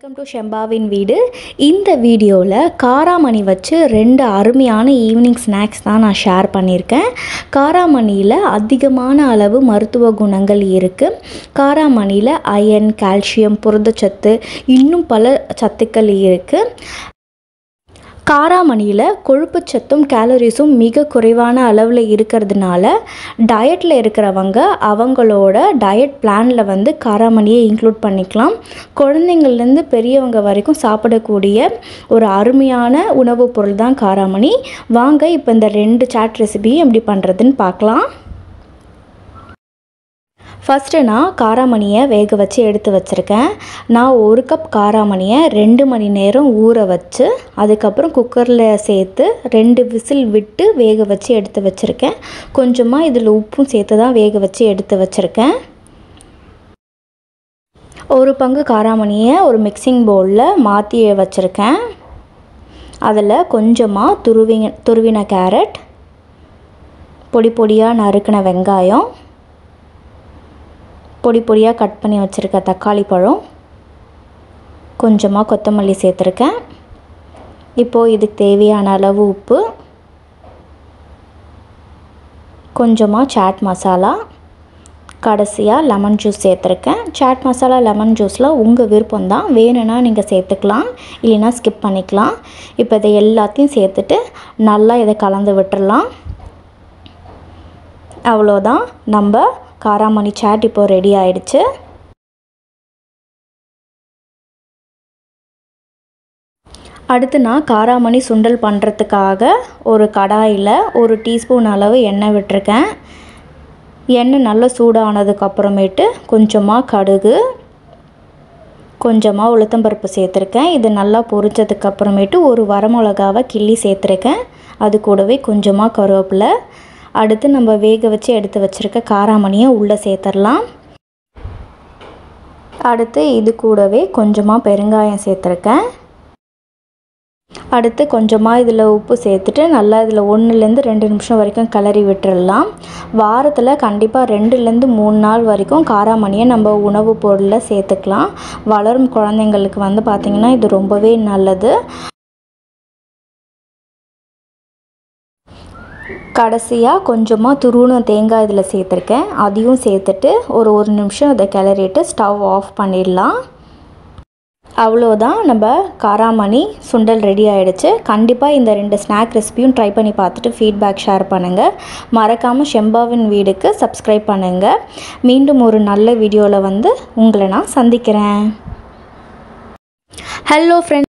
welcome to ஷெம்பாவின் வீடு இந்த வீடியோவில் காராமணி வச்சு ரெண்டு அருமையான ஈவினிங் ஸ்நாக்ஸ் தான் நான் ஷேர் பண்ணியிருக்கேன் காராமணியில் அதிகமான அளவு மருத்துவ குணங்கள் இருக்குது காராமணியில் அயன் கால்சியம் புரதச்சத்து இன்னும் பல சத்துக்கள் இருக்குது காராமணியில் கொழுப்புச்சத்தும் கேலரிஸும் மிக குறைவான அளவில் இருக்கிறதுனால டயட்டில் இருக்கிறவங்க அவங்களோட டயட் பிளானில் வந்து காராமணியை இன்க்ளூட் பண்ணிக்கலாம் குழந்தைங்கள்லேருந்து பெரியவங்க வரைக்கும் சாப்பிடக்கூடிய ஒரு அருமையான உணவுப் பொருள் தான் காராமணி வாங்க இப்போ இந்த ரெண்டு சாட் ரெசிபியும் எப்படி பண்ணுறதுன்னு பார்க்கலாம் ஃபஸ்ட்டு நான் காராமணியை வேக வச்சு எடுத்து வச்சுருக்கேன் நான் ஒரு கப் காராமணியை ரெண்டு மணி நேரம் ஊற வச்சு அதுக்கப்புறம் குக்கரில் சேர்த்து ரெண்டு விசில் விட்டு வேக வச்சு எடுத்து வச்சுருக்கேன் கொஞ்சமாக இதில் உப்பும் சேர்த்து தான் வேக வச்சு எடுத்து வச்சுருக்கேன் ஒரு பங்கு காராமணியை ஒரு மிக்சிங் பவுலில் மாற்றி வச்சுருக்கேன் அதில் கொஞ்சமாக துருவிங்க துருவின கேரட் பொடி பொடியாக நறுக்கின வெங்காயம் பொடி பொடியாக கட் பண்ணி வச்சுருக்க தக்காளி பழம் கொஞ்சமாக கொத்தமல்லி சேர்த்துருக்கேன் இப்போது இதுக்கு தேவையான அளவு உப்பு கொஞ்சமாக சாட் மசாலா கடைசியாக லெமன் ஜூஸ் சேர்த்துருக்கேன் சாட் மசாலா லெமன் ஜூஸில் உங்கள் விருப்பம் தான் வேணும்னா நீங்கள் சேர்த்துக்கலாம் இல்லைன்னா ஸ்கிப் பண்ணிக்கலாம் இப்போ இதை எல்லாத்தையும் சேர்த்துட்டு நல்லா இதை கலந்து விட்டுறலாம் அவ்வளோதான் நம்ம காராமணி சாட் இப்போ ரெடி ஆயிடுச்சு அடுத்து நான் காராமணி சுண்டல் பண்ணுறதுக்காக ஒரு கடாயில் ஒரு டீஸ்பூன் அளவு எண்ணெய் விட்டுருக்கேன் எண்ணெய் நல்லா சூடானதுக்கப்புறமேட்டு கொஞ்சமாக கடுகு கொஞ்சமாக உளுத்தம்பருப்பு சேர்த்துருக்கேன் இது நல்லா பொரிச்சதுக்கப்புறமேட்டு ஒரு வரமிளகாவை கிள்ளி சேர்த்துருக்கேன் அது கூடவே கொஞ்சமாக கருவேப்பிலை அடுத்து நம்ம வேக வச்சு எடுத்து வச்சுருக்க காராமணியை உள்ளே சேர்த்துடலாம் அடுத்து இது கூடவே கொஞ்சமாக பெருங்காயம் சேர்த்துருக்கேன் அடுத்து கொஞ்சமாக இதில் உப்பு சேர்த்துட்டு நல்லா இதில் ஒன்றுலேருந்து ரெண்டு நிமிஷம் வரைக்கும் கிளறி விட்டுடலாம் வாரத்தில் கண்டிப்பாக ரெண்டுலேருந்து மூணு நாள் வரைக்கும் காராமணியை நம்ம உணவுப் பொருளில் சேர்த்துக்கலாம் வளரும் குழந்தைங்களுக்கு வந்து பார்த்திங்கன்னா இது ரொம்பவே நல்லது கடைசியாக கொஞ்சமாக துருவன தேங்காய் இதில் சேர்த்துருக்கேன் அதையும் சேர்த்துட்டு ஒரு ஒரு நிமிஷம் இதை கிளறிட்டு ஸ்டவ் ஆஃப் பண்ணிடலாம் அவ்வளோதான் நம்ம காராமணி சுண்டல் ரெடி ஆகிடுச்சு கண்டிப்பாக இந்த ரெண்டு ஸ்நாக் ரெசிபியும் ட்ரை பண்ணி பார்த்துட்டு ஃபீட்பேக் ஷேர் பண்ணுங்கள் மறக்காமல் ஷெம்பாவின் வீடுக்கு சப்ஸ்கிரைப் பண்ணுங்கள் மீண்டும் ஒரு நல்ல வீடியோவில் வந்து உங்களை நான் சந்திக்கிறேன் ஹலோ ஃப்ரெண்ட்ஸ்